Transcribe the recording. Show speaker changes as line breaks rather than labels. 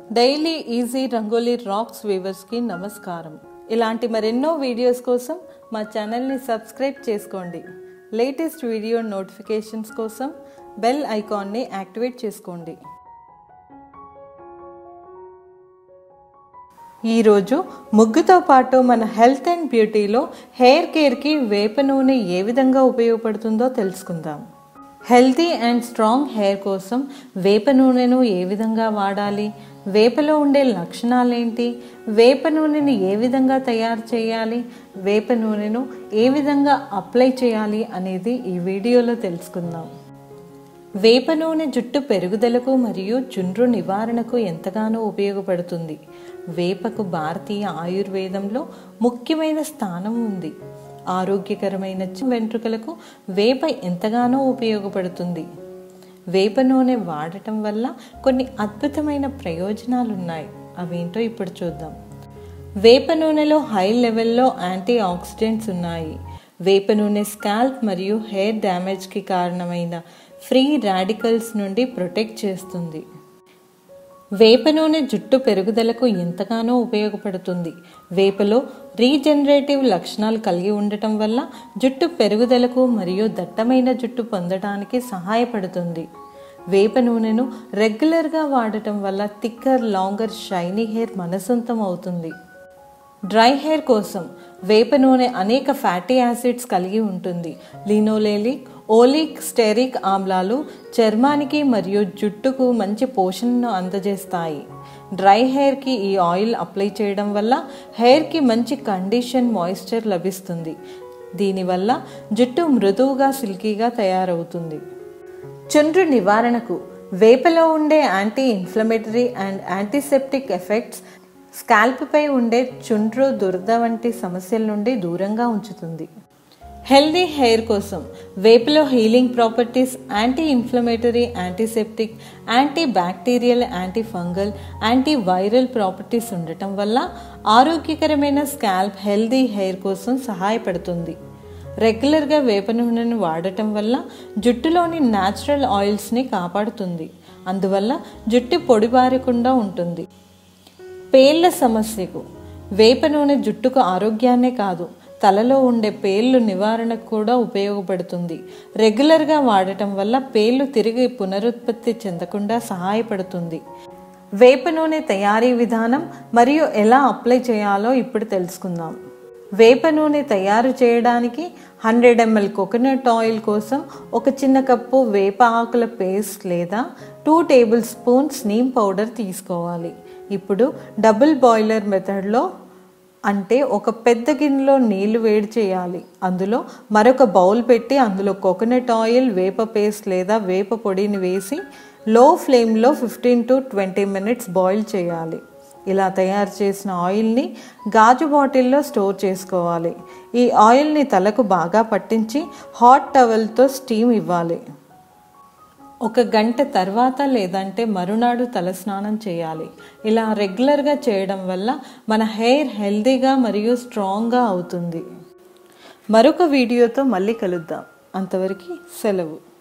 daily easy rangoli rocks వీవర్స్కి నమస్కారం ఇలాంటి మరెన్నో వీడియోస్ కోసం మా ఛానల్ని సబ్స్క్రైబ్ చేసుకోండి లేటెస్ట్ వీడియో నోటిఫికేషన్స్ కోసం బెల్ ఐకాన్ని యాక్టివేట్ చేసుకోండి ఈరోజు ముగ్గుతో పాటు మన హెల్త్ అండ్ బ్యూటీలో హెయిర్ కేర్కి వేప నూనె ఏ విధంగా ఉపయోగపడుతుందో తెలుసుకుందాం హెల్తీ అండ్ స్ట్రాంగ్ హెయిర్ కోసం వేప నూనెను ఏ విధంగా వాడాలి వేపలో ఉండే లక్షణాలేంటి వేప నూనెని ఏ విధంగా తయారు చేయాలి వేప నూనెను ఏ విధంగా అప్లై చేయాలి అనేది ఈ వీడియోలో తెలుసుకుందాం వేప నూనె జుట్టు పెరుగుదలకు మరియు చుండ్రు నివారణకు ఎంతగానో ఉపయోగపడుతుంది వేపకు భారతీయ ఆయుర్వేదంలో ముఖ్యమైన స్థానం ఉంది ఆరోగ్యకరమైన వెంట్రుకలకు వేప ఎంతగానో ఉపయోగపడుతుంది వేప నూనె వాడటం వల్ల కొన్ని అద్భుతమైన ప్రయోజనాలు ఉన్నాయి అవేంటో ఇప్పుడు చూద్దాం వేప నూనెలో హై లెవెల్లో యాంటీ ఆక్సిడెంట్స్ ఉన్నాయి వేప నూనె స్కాల్ప్ మరియు హెయిర్ డ్యామేజ్కి కారణమైన ఫ్రీ రాడికల్స్ నుండి ప్రొటెక్ట్ చేస్తుంది వేప నూనె జుట్టు పెరుగుదలకు ఎంతగానో ఉపయోగపడుతుంది వేపలో రీజనరేటివ్ లక్షణాలు కలిగి ఉండటం వల్ల జుట్టు పెరుగుదలకు మరియు దట్టమైన జుట్టు పొందడానికి సహాయపడుతుంది వేప నూనెను రెగ్యులర్గా వాడటం వల్ల థిక్కర్ లాంగర్ షైనీ హెయిర్ మనసొంతం అవుతుంది డ్రై హెయిర్ కోసం వేప నూనె అనేక ఫ్యాటీ యాసిడ్స్ కలిగి ఉంటుంది లినోలేలిక్ ఓలిక్ స్టెరిక్ ఆమ్లాలు చర్మానికి మరియు జుట్టుకు మంచి పోషణను అందజేస్తాయి డ్రై హెయిర్కి ఈ ఆయిల్ అప్లై చేయడం వల్ల హెయిర్కి మంచి కండిషన్ మాయిశ్చర్ లభిస్తుంది దీనివల్ల జుట్టు మృదువుగా సిల్కీగా తయారవుతుంది చుండ్రు నివారణకు వేపలో ఉండే anti inflammatory and antiseptic effects స్కాల్ప్పై ఉండే చుండ్రు దురద వంటి సమస్యల నుండి దూరంగా ఉంచుతుంది హెల్దీ హెయిర్ కోసం వేపలో healing properties anti inflammatory antiseptic anti bacterial anti fungal anti viral properties ఉండటం వల్ల ఆరోగ్యకరమైన స్కాల్ప్ హెల్దీ హెయిర్ కోసం సహాయపడుతుంది రెగ్యులర్గా వేప నూనెను వాడటం వల్ల జుట్టులోని న్యాచురల్ ఆయిల్స్ని కాపాడుతుంది అందువల్ల జుట్టు పొడిబారకుండా ఉంటుంది పేర్ల సమస్యకు వేప నూనె జుట్టుకు ఆరోగ్యాన్నే కాదు తలలో ఉండే పేర్లు నివారణకు కూడా ఉపయోగపడుతుంది రెగ్యులర్గా వాడటం వల్ల పేర్లు తిరిగి పునరుత్పత్తి చెందకుండా సహాయపడుతుంది వేప నూనె తయారీ విధానం మరియు ఎలా అప్లై చేయాలో ఇప్పుడు తెలుసుకుందాం వేప నూనె తయారు చేయడానికి హండ్రెడ్ ఎంఎల్ కోకోనట్ ఆయిల్ కోసం ఒక చిన్న కప్పు వేప ఆకుల పేస్ట్ లేదా two tablespoons neem powder తీసుకోవాలి ఇప్పుడు డబుల్ బాయిలర్ మెథడ్లో అంటే ఒక పెద్ద గిన్నెలో నీళ్లు వేడి చేయాలి అందులో మరొక బౌల్ పెట్టి అందులో కోకోనట్ ఆయిల్ వేప పేస్ట్ లేదా వేప పొడిని వేసి లో ఫ్లేమ్లో fifteen to twenty minutes boil చేయాలి ఇలా తయారు చేసిన ఆయిల్ని గాజు బాటిల్లో స్టోర్ చేసుకోవాలి ఈ ఆయిల్ని తలకు బాగా పట్టించి హాట్ టవల్తో స్టీమ్ ఇవ్వాలి ఒక గంట తర్వాత లేదంటే మరునాడు తలస్నానం చేయాలి ఇలా రెగ్యులర్గా చేయడం వల్ల మన హెయిర్ హెల్తీగా మరియు స్ట్రాంగ్గా అవుతుంది మరొక వీడియోతో మళ్ళీ కలుద్దాం అంతవరకు సెలవు